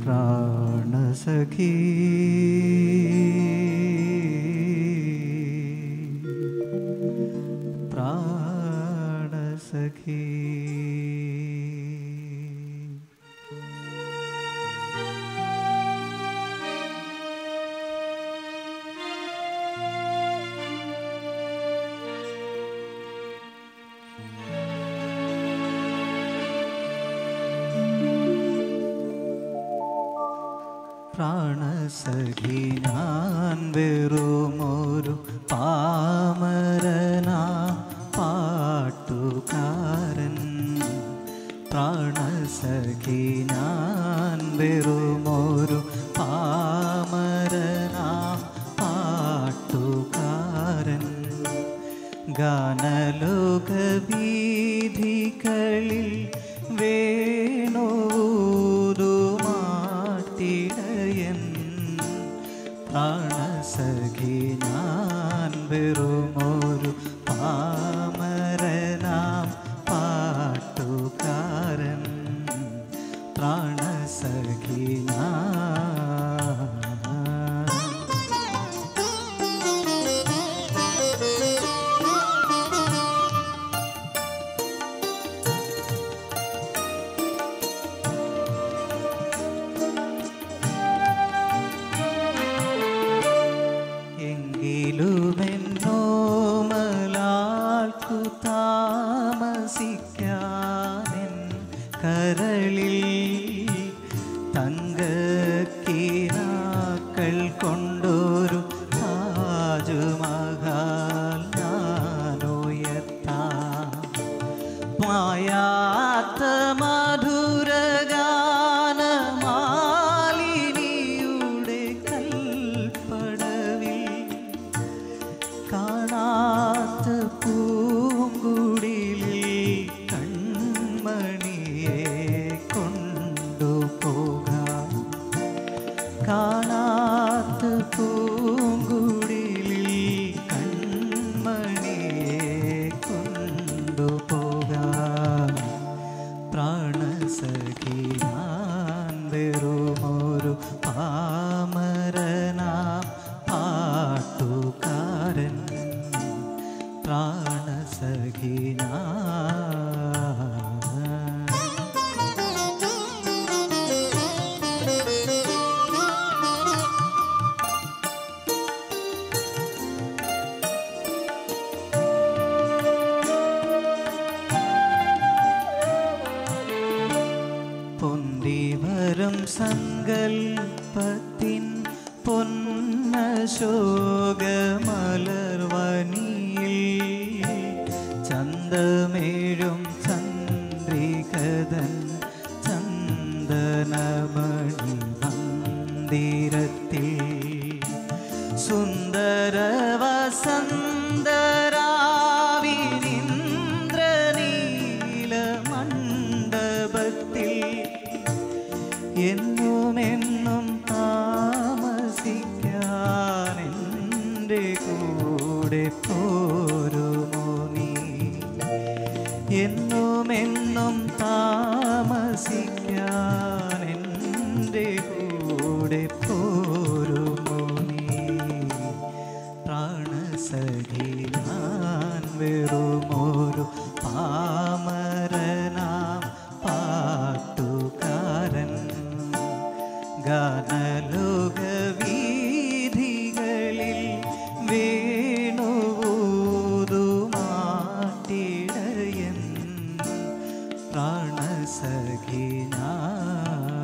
പ്രാണസഖി പ്രാണസഖി പ്രാണസഖി ഞാൻ വെറുമൊരു പാമരനാ പാട്ടുകാരൻ പ്രാണസഖി ഞാൻ വെറുമൊരു പാമരനാ പാട്ടുകാരൻ ഗാനലോക വീഥികളിൽ വേണോതുമാട്ടിടയൻ പ്രാണസഖി ഞാൻ വെറുമൊരു പാമരനാം പാട്ടുകാരൻ പ്രാണസഖി ഞാൻ എങ്കിലുമെന്നോമലാൾക്കു താമസിക്കാനെൻ കരളിൽ തങ്കക്കിനാക്കൾ കൊണ്ടൊരു താജുമഹാൽ ഞാനുയർത്താം മായാത്ത മധുരഗാനമാലിനിയുടെ കൽപ്പടവിൽ കാണാത്ത പൂങ്കുടിലിൽ കൺമണിയെ കൊണ്ടുപോകാം കാണാത്ത പൂങ്കുടിലിൽ കൺമണിയെ കൊണ്ടുപോകാം പ്രാണസഖി ഞാൻ വെറുമൊരു പാമരനാം പാട്ടുകാരൻ പ്രാണസഖി ഞാൻ പൊന്തിവരം സങ്കൽപ്പത്തിൻ പൊന്നശോകമലർവനിയിൽ ചന്തമേഴും ചന്ദ്രികതൻ ചന്ദനമണി മന്ദിരത്തിൽ സുന്ദര വസന്തരാവിനിന്ദ്രനീല മണ്ഡപത്തിൽ എന്നുമെന്നും താമസിക്കാൻ എൻ്റെ കൂടെ പോരുമോ നീ എന്നുമെന്നും താമസിക്കാൻ എൻ്റെ കൂടെ പോരുമോ നീ പ്രാണസഖി ഞാൻ വെറുമൊരു പാമരനാം പാട്ടുകാരൻ ഗാനലോക വീഥികളിൽ വേണുവൂതുമാട്ടിടയൻ പ്രാണസഖി ഞാൻ